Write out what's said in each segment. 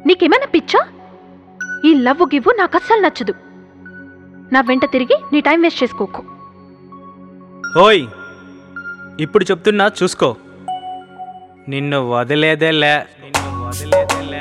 నీకేమైనా పిచ్చా ఈ లవ్ గివ్వు నాకు అస్సలు నచ్చదు నా వెంట తిరిగి నీ టైం వేస్ట్ చేసుకోకు ఓయ్ ఇప్పుడు చెప్తున్నా చూసుకో నిన్ను వదిలేదేలే నిన్ను వదిలేదేలే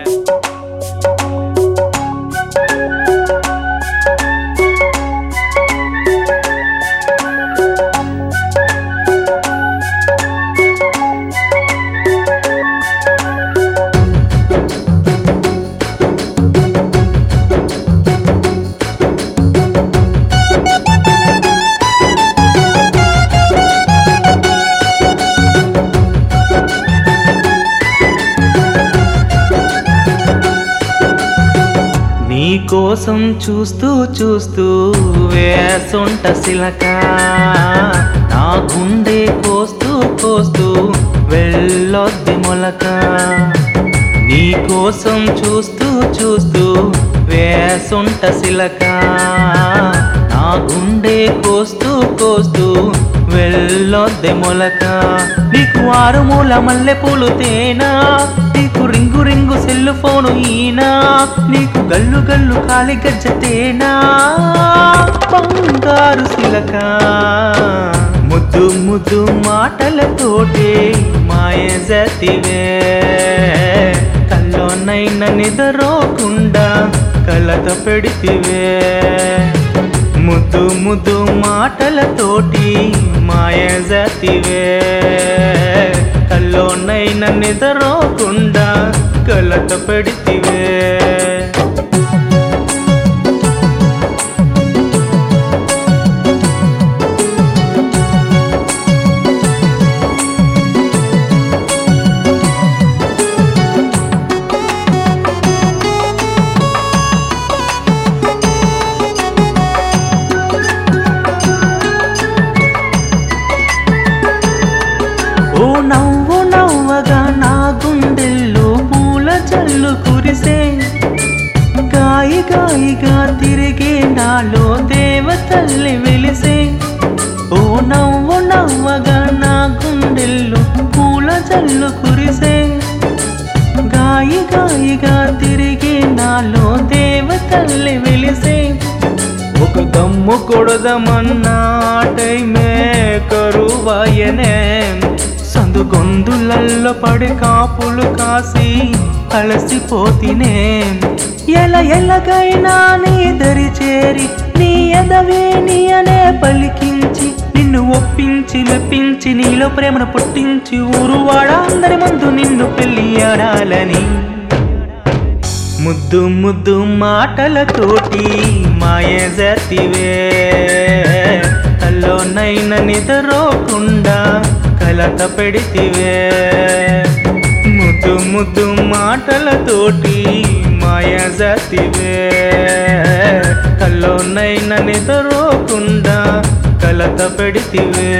నీ కోసం చూస్తూ చూస్తూ వేసొంట సిలక నా గుండె కోస్తూ కోస్తూ వెళ్ళొద్ది మొలక నీ కోసం చూస్తూ చూస్తూ వేసొంట సిలక నా గుండె కోస్తూ కోస్తూ వెళ్ళొద్ది మొలక నీకు ఆరుమూల మల్లె పూలు తేనా నీకు రింగు రింగు సెల్ ఫోను ఈనా నీకు గల్లు గల్లు కాలి గజ్జ తేనా బంగారు సిలక ముద్దు ముద్దు మాటలతోటి మాయ జతివే కల్లోనైన నిదరోకుండా కలత పెడితివే ముద్దు ముద్దు మాటలతోటి మాయ జతివే కల్లోనైన నిదరోకుండా కలత పెడితివే ఓ నవ్వు నవ్వగా నా గుండెల్లో పూల జల్లు కురిసే గాయి గాయిగా తిరిగే నాలో దేవతల్లి వెలిసే ఓ నవ్వు నవ్వగా నా గుండెల్లో పూల జల్లు కురిసే గాయి గాయిగా తిరిగే నాలో దేవతల్లి వెలిసే ఒక దమ్ము కొడదమన్నా టైమే కరువాయనే సందుగొందులల్లో పడి కాపులు కాసి అలసిపోతినే ఎల ఎలగైనా నీ దరి చేరి నీ ఎదవే నీ అనే పలికించి నిన్ను ఒప్పించి మెప్పించి నీలో ప్రేమను పుట్టించి ఊరువాడ అందరి ముందు నిన్ను పెళ్లి ఆడాలని ముద్దు ముద్దు మాటలతోటి మాయ జతివే కల్లోనైన నిద్రోకుండా కలత పెడితివే ముద్దు ముద్దు మాటలతోటి మాయ జతివే కల్లోనైన నిద్రోకుండా కలత పెడితివే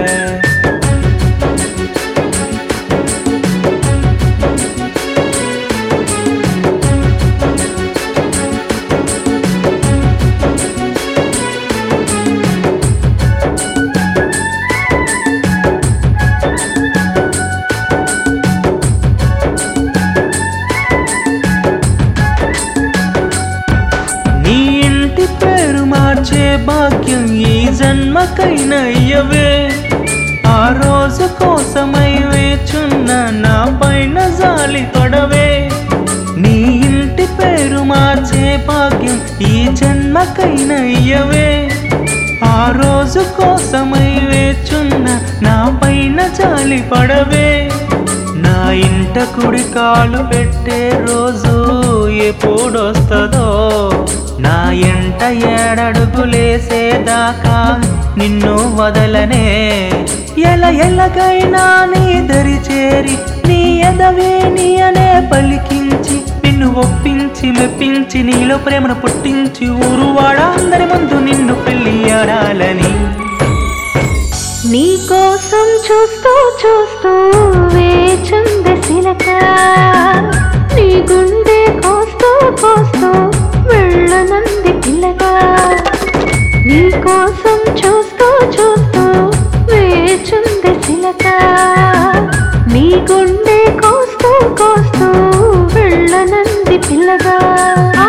నీ ఇంటి పేరు మార్చే భాగ్యం ఈ జన్మకైన ఇయ్యవే ఆ రోజు కోసమై వేచున్న నా పైన జాలి పడవే నీ ఇంటి పేరు మార్చే భాగ్యం ఈ జన్మకైన ఇయ్యవే ఆ రోజు కోసమై వేచున్న నా పైన జాలి పడవే నా ఇంట కుడి కాలు పెట్టే రోజు ఎప్పుడొస్తుందో నా ఎంట ఏడడుగులేసేదాకా నిన్ను వదలనే ఎల ఎలగైనా నీ దరి చేరి నీ ఎదవే నీ అనే పలికించి నిన్ను ఒప్పించి మెప్పించి నీలో ప్రేమను పుట్టించి ఊరువాడ అందరి ముందు నిన్ను పెళ్లి ఆడాలని నీ కోసం చూస్తూ చూస్తూ వేచుంది సిలక నీ గుండె కోస్తూ కోస్తూ వెళ్ళనంది పిల్లగా నీ కోసం చూస్తూ చూస్తూ వేచుంది సిలక నీ గుండె కోస్తూ కోస్తూ వెళ్ళ వెళ్ళనంది పిల్లగా